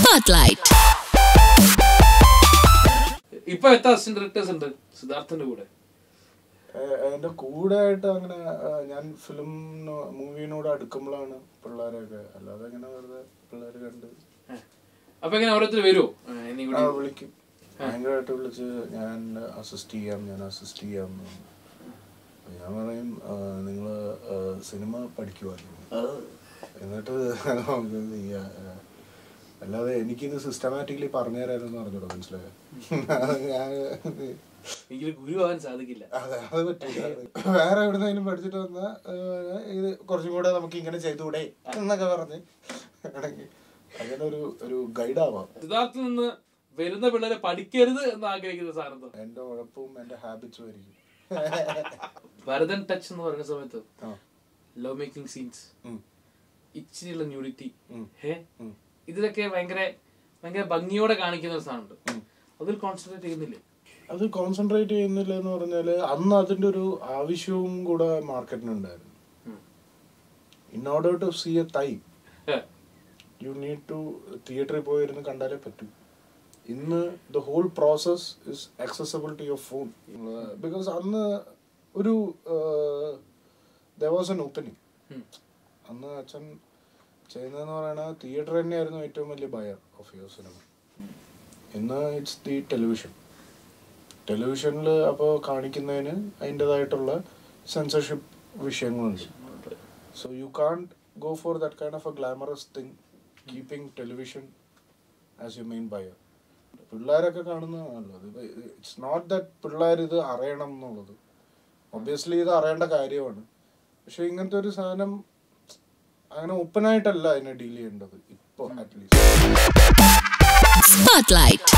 Spotlight. ഇപ്പൊ എത്ര assistant directors ഉണ്ട് സിദ്ധാർത്ഥന്റെ കൂടെ ഏഹ് എന്റെ കൂടെ ആയിട്ട് അങ്ങനെ ഏഹ് ഞാൻ ഫിലിം മൂവിനോട് അടുക്കുമ്പോഴാണ് പിള്ളേരൊക്കെ അല്ലാതെ അങ്ങനെ വെറുതെ പിള്ളേർ കണ്ട് അപ്പൊ എങ്ങനെ ഓരോരുത്തർ വരുമോ ഇനി ആ കൂടി വിളിക്കും ഭയങ്കരമായിട്ട് വിളിച്ച് ഞാൻ അസിസ്റ്റ് ചെയ്യാം ഞാൻ അസിസ്റ്റ് ചെയ്യാം എന്ന് പറഞ്ഞു. അപ്പൊ ഞാൻ പറയും നിങ്ങൾ സിനിമ പഠിക്കുവായിരുന്നു എന്നിട്ട് നമുക്ക് ഇത് ചെയ്യാം. ഏഹ് അല്ലാതെ എനിക്കിത് സിസ്റ്റമാറ്റിക്കലി പറഞ്ഞു തരാമെന്ന് പറഞ്ഞോളൂ മനസ്സിലായോ അത് ഞാൻ എനിക്ക് ഗുരുവാകാൻ സാധിക്കില്ല അതെ അത് പറ്റില്ല വേറെ എവിടുന്നെങ്കിലും പഠിച്ചിട്ട് വന്നാ ഏഹ്, ഇത് കുറച്ചും കൂടെ നമുക്ക് ഇങ്ങനെ ചെയ്തുകൂടെ എന്നൊക്കെ പറഞ്ഞ് ആണെങ്കിൽ അങ്ങനെ ഒരു ഒരു ഗൈഡ് ആവാം സിദ്ധാർത്ഥിൽ നിന്ന് വരുന്ന പിള്ളേരെ പഠിക്കരുത് എന്ന് ആഗ്രഹിക്കുന്ന സാധനം എന്റെ ഉഴപ്പും എന്റെ ഹാബിറ്റ്സും ആയിരിക്കും ഭരതൻ ടച്ച് എന്ന് പറയുന്ന സമയത്ത് ആ. ലവ് മേക്കിംഗ് സീൻസ് ഉം. ഇച്ചിരിയുള്ള ന്യൂഡിറ്റി ഉം. ഹേ ഉം. ഇതിലൊക്കെ ഭയങ്കര ഭയങ്കര ഭംഗിയോടെ കാണിക്കുന്ന ഒരു സാധനമുണ്ട് അതിൽ കോൺസെൻട്രേറ്റ് ചെയ്യുന്നില്ലേ അത് കോൺസെൻട്രേറ്റ് ചെയ്യുന്നില്ല എന്ന് പറഞ്ഞാല് അന്ന് അതിന്റെ ഒരു ആവശ്യവും കൂടെ മാർക്കറ്റിനുണ്ടായിരുന്നു ഉം. In order to see a തൈ ഹേ. യു നീഡ് ടു തിയേറ്ററിൽ പോയിരുന്ന് കണ്ടാലേ പറ്റൂ ഇന്ന് the whole process is accessible to your phone because അന്ന് ഒരു ദ വാസ് എൻ ഓപ്പനിങ് ഉം. അന്ന് അച്ഛൻ ചെയ്യുന്നതെന്ന് പറയുന്നത് തിയേറ്റർ തന്നെയായിരുന്നു ഏറ്റവും വലിയ ബയർ ഓഫ് യുവർ സിനിമ ഇന്ന് ഇറ്റ്സ് ദി ടെലിവിഷൻ ടെലിവിഷനിൽ അപ്പോൾ കാണിക്കുന്നതിന് അതിൻ്റെതായിട്ടുള്ള സെൻസർഷിപ്പ് വിഷയങ്ങളുണ്ട് so you can't go for that kind of a glamorous thing keeping television as you main buyer പിള്ളേരൊക്കെ കാണുന്നതാണല്ലോ ഇത് ഇറ്റ്സ് നോട്ട് ദാറ്റ് പിള്ളേർ ഇത് അറിയണം എന്നുള്ളത് ഒബ്വിയസ്ലി ഇത് അറിയേണ്ട കാര്യമാണ് പക്ഷെ ഇങ്ങനത്തെ ഒരു സാധനം അങ്ങനെ ഓപ്പൺ ആയിട്ടല്ല അതിനെ ഡീൽ ചെയ്യേണ്ടത് ഇപ്പോൾ അറ്റ്ലീസ്റ്റ് Spotlight.